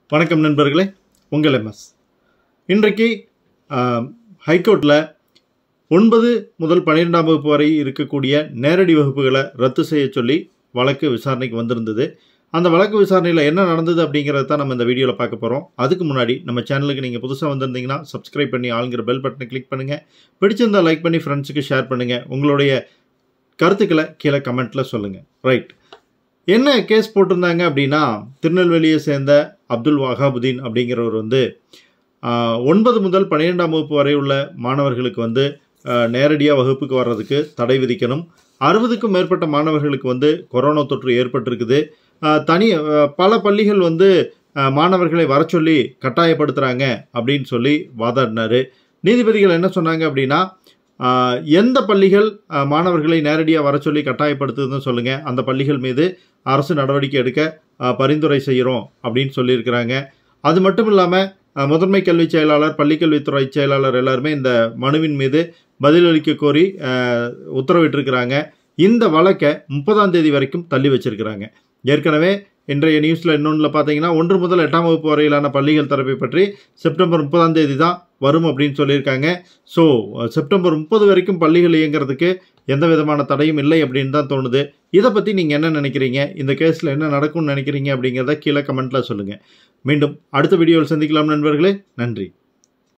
வணக்கம் நண்பர்களே உங்கள் எம்எஸ் இன்றைக்கு ஹைகோர்ட்டில் ஒன்பது முதல் பன்னிரெண்டாம் வகுப்பு வரை இருக்கக்கூடிய நேரடி வகுப்புகளை ரத்து செய்ய சொல்லி வழக்கு விசாரணைக்கு வந்திருந்தது அந்த வழக்கு விசாரணையில் என்ன நடந்தது அப்படிங்கிறத தான் நம்ம இந்த வீடியோவில் பார்க்க போகிறோம் அதுக்கு முன்னாடி நம்ம சேனலுக்கு நீங்கள் புதுசாக வந்திருந்தீங்கன்னா சப்ஸ்கிரைப் பண்ணி ஆளுங்கிற பெல் பட்டனை கிளிக் பண்ணுங்கள் பிடிச்சிருந்தா லைக் பண்ணி ஃப்ரெண்ட்ஸுக்கு ஷேர் பண்ணுங்கள் உங்களுடைய கருத்துக்களை கீழே கமெண்ட்டில் சொல்லுங்கள் ரைட் என்ன கேஸ் போட்டிருந்தாங்க அப்படின்னா திருநெல்வேலியை சேர்ந்த அப்துல் வஹாபுதீன் அப்படிங்கிறவர் வந்து ஆஹ், ஒன்பது முதல் பன்னிரெண்டாம் வகுப்பு வரை உள்ள மாணவர்களுக்கு வந்து நேரடியாக வகுப்புக்கு வர்றதுக்கு தடை விதிக்கணும் அறுபதுக்கும் மேற்பட்ட மாணவர்களுக்கு வந்து கொரோனா தொற்று ஏற்பட்டிருக்குது ஆஹ், தனி ஆஹ், பல பள்ளிகள் வந்து ஆஹ், மாணவர்களை வர சொல்லி கட்டாயப்படுத்துகிறாங்க அப்படின்னு சொல்லி வாதாடினாரு நீதிபதிகள் என்ன சொன்னாங்க அப்படின்னா ஆஹ், எந்த பள்ளிகள் ஆஹ், மாணவர்களை நேரடியாக வர சொல்லி கட்டாயப்படுத்துதுன்னு சொல்லுங்கள் அந்த பள்ளிகள் மீது அரசு நடவடிக்கை எடுக்க ஆஹ், பரிந்துரை செய்கிறோம் அப்படின்னு சொல்லியிருக்கிறாங்க அது மட்டும் இல்லாமல் முதன்மை கல்வி செயலாளர் பள்ளிக்கல்வித்துறை செயலாளர் எல்லாருமே இந்த மனுவின் மீது பதிலளிக்க கோரி ஆஹ், உத்தரவிட்டிருக்கிறாங்க இந்த வழக்கை முப்பதாம் தேதி வரைக்கும் தள்ளி வச்சிருக்கிறாங்க ஏற்கனவே இன்றைய நியூஸில் இன்னொன்றில் பார்த்தீங்கன்னா ஒன்று முதல் எட்டாம் வகுப்பு வரையிலான பள்ளிகள் தரப்பை பற்றி செப்டம்பர் முப்பதாம் தேதி தான் வரும் அப்படின்னு சொல்லியிருக்காங்க ஸோ செப்டம்பர் முப்பது வரைக்கும் பள்ளிகள் இயங்குறதுக்கு எந்த விதமான தடையும் இல்லை அப்படின்னு தான் தோணுது இதை பற்றி நீங்கள் என்ன நினைக்கிறீங்க இந்த கேஸில் என்ன நடக்கும்னு நினைக்கிறீங்க அப்படிங்கிறத கீழே கமெண்ட்டில் சொல்லுங்கள் மீண்டும் அடுத்த வீடியோவில் சந்திக்கலாம் நண்பர்களே நன்றி